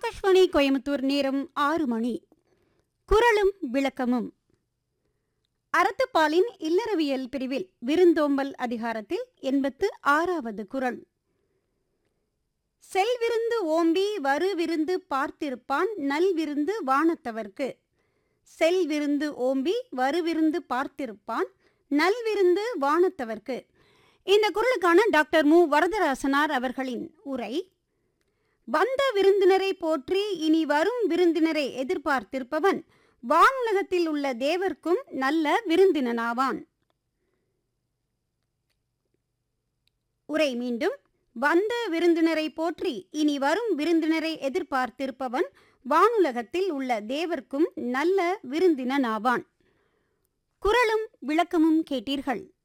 ஆகாஷ்வாணி கோயம்புத்தூர் நேரம் ஆறு மணி குரலும் விளக்கமும் அறத்துப்பாலின் இல்லறவியல் பிரிவில் விருந்தோம்பல் அதிகாரத்தில் எண்பத்து ஆறாவது குரல் செல்விருந்து ஓம்பி வரு விருந்து பார்த்திருப்பான் நல்விருந்து வானத்தவர்க்கு செல்விருந்து ஓம்பி வருவிருந்து பார்த்திருப்பான் நல்விருந்து வானத்தவர்க்கு இந்த குரலுக்கான டாக்டர் மு வரதராசனார் அவர்களின் உரை வந்த விருந்தினரை போற்றி இனி வரும் விருந்தினரை எதிர்பார்த்திருப்பவன் வானுலகத்தில் உள்ள தேவர்க்கும் நல்ல விருந்தினனாவான் உரை மீண்டும் வந்த விருந்தினரை போற்றி இனி வரும் விருந்தினரை எதிர்பார்த்திருப்பவன் வானுலகத்தில் உள்ள தேவர்க்கும் நல்ல விருந்தினனாவான் குரலும் விளக்கமும் கேட்டீர்கள்